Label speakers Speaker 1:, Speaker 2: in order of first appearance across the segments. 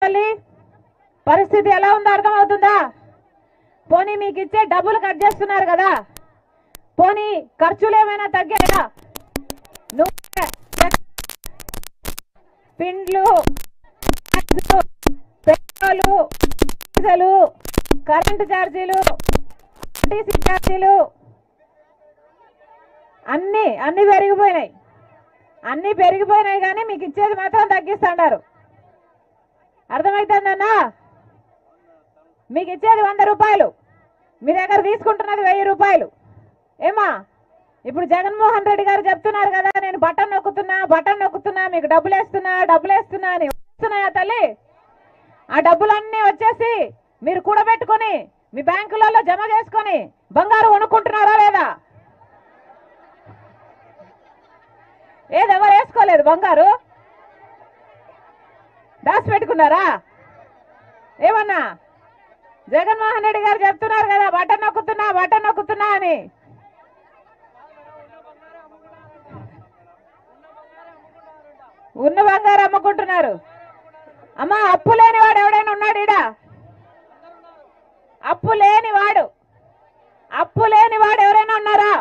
Speaker 1: తల్లి పరిస్థితి ఎలా ఉందో అర్థమవుతుందా పోనీ మీకు ఇచ్చే డబ్బులు కట్ చేస్తున్నారు కదా పోనీ ఖర్చులు ఏమైనా తగ్గాయా నూనె, చక్కెర, పిండ్లు గ్యాసు, పెట్రోలు డీజలు కరెంటు ఛార్జీలు ఆర్టీసీ ఛార్జీలు అన్ని అన్ని పెరిగిపోయినాయి అన్ని పెరిగిపోయినాయి కానీ మీకు ఇచ్చేది మాత్రం తగ్గిస్తున్నారు అర్థమవుతుందన్నా మీకు ఇచ్చేది వంద రూపాయలు మీ దగ్గర తీసుకుంటున్నది వెయ్యి రూపాయలు ఏమా ఇప్పుడు జగన్మోహన్ రెడ్డి గారు చెప్తున్నారు కదా నేను బటన్ నొక్కుతున్నా బటన్ నొక్కుతున్నా మీకు డబ్బులు వేస్తున్నా డబ్బులు వేస్తున్నా అని వస్తున్నాయా తల్లి ఆ డబ్బులన్నీ వచ్చేసి మీరు కూడబెట్టుకొని మీ బ్యాంకులలో జమ చేసుకొని బంగారు కొనుక్కుంటున్నారా లేదా ఏది ఎవరు వేసుకోలేదు బంగారు దాచి పెట్టుకున్నారా ఏమన్నా జగన్మోహన్ రెడ్డి గారు చెప్తున్నారు కదా బటన్ నొక్కుతున్నా బటన్ నొక్కుతున్నా అని ఉన్న బంగారు అమ్ముకుంటున్నారు అమ్మా అప్పు లేని వాడు ఎవడైనా ఉన్నాడు ఈడ అప్పు లేని వాడు అప్పు లేని వాడు ఎవరైనా ఉన్నారా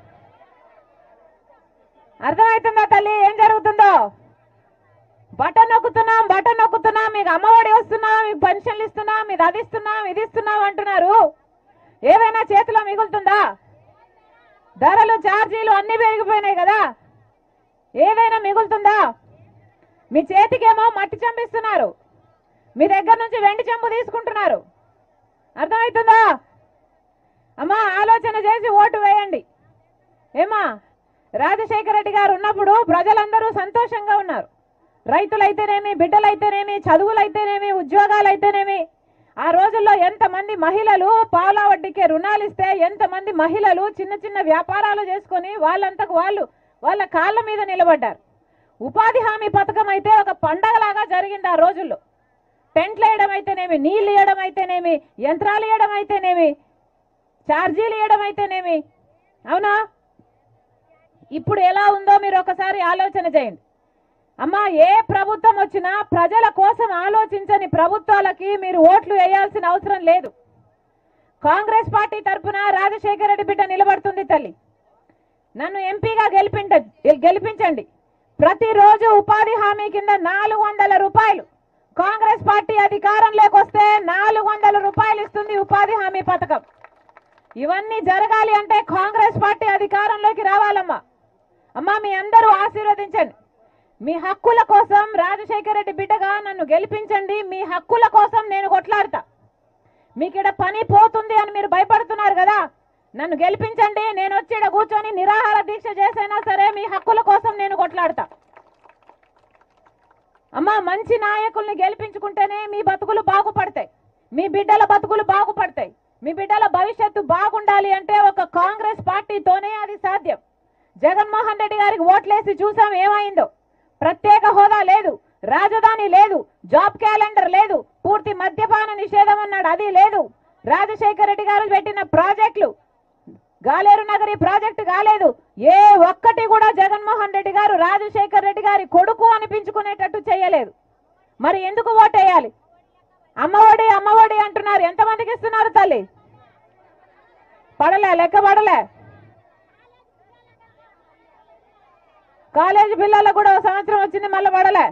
Speaker 1: అర్థమవుతుందా తల్లి ఏం జరుగుతుందో బటన్ నొక్కుతున్నాం బటన్ నొక్కుతున్నాం మీకు అమ్మఒడి వస్తున్నాం మీకు పెన్షన్లు ఇస్తున్నాం మీకు అది ఇస్తున్నాం ఇది ఇస్తున్నాం అంటున్నారు ఏదైనా చేతిలో మిగులుతుందా ధరలు ఛార్జీలు అన్ని పెరిగిపోయినాయి కదా ఏదైనా మిగులుతుందా మీ చేతికేమో మట్టి చంపిస్తున్నారు మీ దగ్గర నుంచి వెండి చెంబు తీసుకుంటున్నారు అర్థమవుతుందా అమ్మా ఆలోచన చేసి ఓటు వేయండి ఏమా రాజశేఖర రెడ్డి గారు ఉన్నప్పుడు ప్రజలందరూ సంతోషంగా ఉన్నారు రైతులైతేనేమి బిడ్డలైతేనేమి చదువులైతేనేమి ఉద్యోగాలైతేనేమి ఆ రోజుల్లో ఎంతమంది మహిళలు పాల వడ్డీకే రుణాలు ఇస్తే ఎంతమంది మహిళలు చిన్న చిన్న వ్యాపారాలు చేసుకొని వాళ్ళంతకు వాళ్ళు వాళ్ళ కాళ్ళ మీద నిలబడ్డారు ఉపాధి హామీ పథకం అయితే ఒక పండగలాగా జరిగింది ఆ రోజుల్లో టెంట్లు వేయడం అయితేనేమి నీళ్ళు ఇవ్వడం అయితేనేమి యంత్రాలు ఇవ్వడం అయితేనేమి ఛార్జీలు ఇవ్వడం అయితేనేమి అవునా ఇప్పుడు ఎలా ఉందో మీరు ఒకసారి ఆలోచన చేయండి అమ్మా ఏ ప్రభుత్వం వచ్చినా ప్రజల కోసం ఆలోచించని ప్రభుత్వాలకి మీరు ఓట్లు వేయాల్సిన అవసరం లేదు కాంగ్రెస్ పార్టీ తరఫున రాజశేఖర రెడ్డి బిడ్డ నిలబడుతుంది తల్లి నన్ను ఎంపీగా గెలిపించ గెలిపించండి ప్రతిరోజు ఉపాధి హామీ కింద నాలుగు వందల రూపాయలు కాంగ్రెస్ పార్టీ అధికారంలోకి వస్తే నాలుగు వందల రూపాయలు ఇస్తుంది ఉపాధి హామీ పథకం ఇవన్నీ జరగాలి అంటే కాంగ్రెస్ పార్టీ అధికారంలోకి రావాలమ్మా అమ్మా మీ అందరూ ఆశీర్వదించండి మీ హక్కుల కోసం రాజశేఖర రెడ్డి బిడ్డగా నన్ను గెలిపించండి మీ హక్కుల కోసం నేను కొట్లాడతా మీకు ఇక్కడ పని పోతుంది అని మీరు భయపడుతున్నారు కదా నన్ను గెలిపించండి నేను వచ్చి ఈడ కూర్చొని నిరాహార దీక్ష చేసైనా సరే మీ హక్కుల కోసం నేను కొట్లాడతా అమ్మా మంచి నాయకుల్ని గెలిపించుకుంటేనే మీ బతుకులు బాగుపడతాయి మీ బిడ్డల బతుకులు బాగుపడతాయి మీ బిడ్డల భవిష్యత్తు బాగుండాలి అంటే ఒక కాంగ్రెస్ పార్టీతోనే అది సాధ్యం జగన్మోహన్ రెడ్డి గారికి ఓట్లేసి చూసాం ఏమైందో ప్రత్యేక హోదా లేదు రాజధాని లేదు జాబ్ క్యాలెండర్ లేదు పూర్తి మద్యపాన నిషేధం అన్నాడు అది లేదు రాజశేఖర రెడ్డి గారు పెట్టిన ప్రాజెక్టులు గాలేరు నగరి ప్రాజెక్టు కాలేదు ఏ ఒక్కటి కూడా జగన్మోహన్ రెడ్డి గారు రాజశేఖర్ రెడ్డి గారి కొడుకు అనిపించుకునేటట్టు చేయలేదు మరి ఎందుకు ఓటేయాలి అమ్మఒడి అమ్మఒడి అంటున్నారు ఎంతమందికి ఇస్తున్నారు తల్లి పడలే లెక్క పడలే కాలేజీ పిల్లలకు కూడా ఒక సంవత్సరం వచ్చింది మళ్ళీ పడలే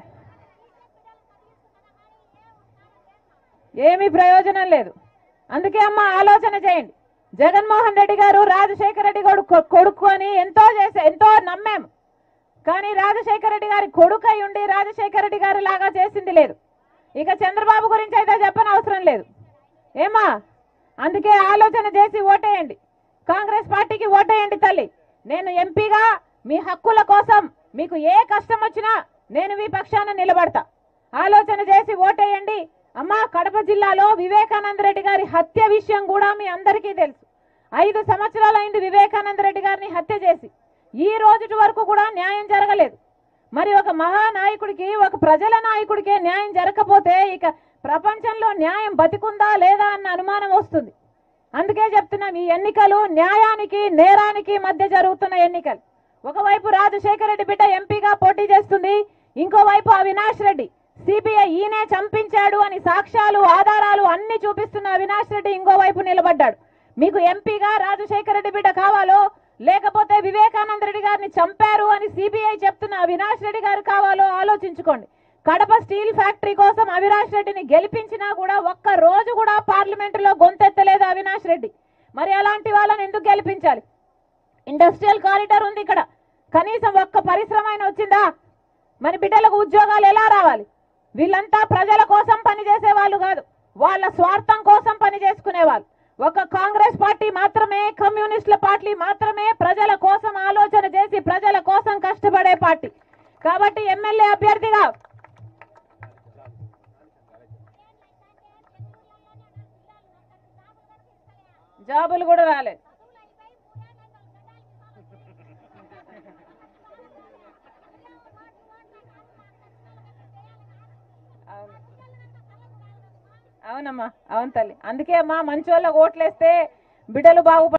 Speaker 1: ఏమీ ప్రయోజనం లేదు అందుకే అమ్మ ఆలోచన చేయండి జగన్మోహన్ రెడ్డి గారు రాజశేఖర రెడ్డి కొడుకు కొడుకు అని ఎంతో చేసే ఎంతో నమ్మాం కానీ రాజశేఖర రెడ్డి గారి కొడుకు అయి ఉండి రాజశేఖర రెడ్డి గారు లాగా చేసింది లేదు ఇక చంద్రబాబు గురించి అయితే చెప్పని అవసరం లేదు ఏమా అందుకే ఆలోచన చేసి ఓటేయండి కాంగ్రెస్ పార్టీకి ఓటేయండి తల్లి నేను ఎంపీగా మీ హక్కుల కోసం మీకు ఏ కష్టం వచ్చినా నేను మీ పక్షాన నిలబడతా ఆలోచన చేసి ఓటేయండి అమ్మా కడప జిల్లాలో వివేకానంద రెడ్డి గారి హత్య విషయం కూడా మీ అందరికీ తెలుసు ఐదు సంవత్సరాలైంది వివేకానంద రెడ్డి గారిని హత్య చేసి ఈ రోజు వరకు కూడా న్యాయం జరగలేదు మరి ఒక మహానాయకుడికి ఒక ప్రజల నాయకుడికే న్యాయం జరగకపోతే ఇక ప్రపంచంలో న్యాయం బతికుందా లేదా అన్న అనుమానం వస్తుంది అందుకే చెప్తున్నాం ఈ ఎన్నికలు న్యాయానికి నేరానికి మధ్య జరుగుతున్న ఎన్నికలు ఒకవైపు రాజశేఖర రెడ్డి బిడ్డ ఎంపీగా పోటీ చేస్తుంది ఇంకోవైపు అవినాష్ రెడ్డి సిబిఐ ఈయనే చంపించాడు అని సాక్ష్యాలు ఆధారాలు అన్ని చూపిస్తున్న అవినాష్ రెడ్డి ఇంకోవైపు నిలబడ్డాడు మీకు ఎంపీగా రాజశేఖర రెడ్డి బిడ్డ కావాలో లేకపోతే వివేకానంద రెడ్డి గారిని చంపారు అని సిబిఐ చెప్తున్న అవినాష్ రెడ్డి గారు కావాలో ఆలోచించుకోండి కడప స్టీల్ ఫ్యాక్టరీ కోసం అవినాష్ రెడ్డిని గెలిపించినా కూడా ఒక్క రోజు కూడా పార్లమెంటులో గొంతెత్తలేదు అవినాష్ రెడ్డి మరి అలాంటి వాళ్ళని ఎందుకు గెలిపించాలి ఇండస్ట్రియల్ కారిడార్ ఉంది ఇక్కడ కనీసం ఒక్క పరిశ్రమ అయినా వచ్చిందా మన బిడ్డలకు ఉద్యోగాలు ఎలా రావాలి వీళ్ళంతా ప్రజల కోసం పనిచేసే వాళ్ళు కాదు వాళ్ళ స్వార్థం కోసం పని చేసుకునే వాళ్ళు ఒక కాంగ్రెస్ పార్టీ మాత్రమే కమ్యూనిస్టుల పార్టీ మాత్రమే ప్రజల కోసం ఆలోచన చేసి ప్రజల కోసం కష్టపడే పార్టీ కాబట్టి ఎమ్మెల్యే అభ్యర్థిగా జాబులు కూడా రాలేదు అవును. అవునమ్మా అవును తల్లి అందుకే అమ్మా మంచి వాళ్ళకి ఓట్లేస్తే బిడ్డలు బాగుపడ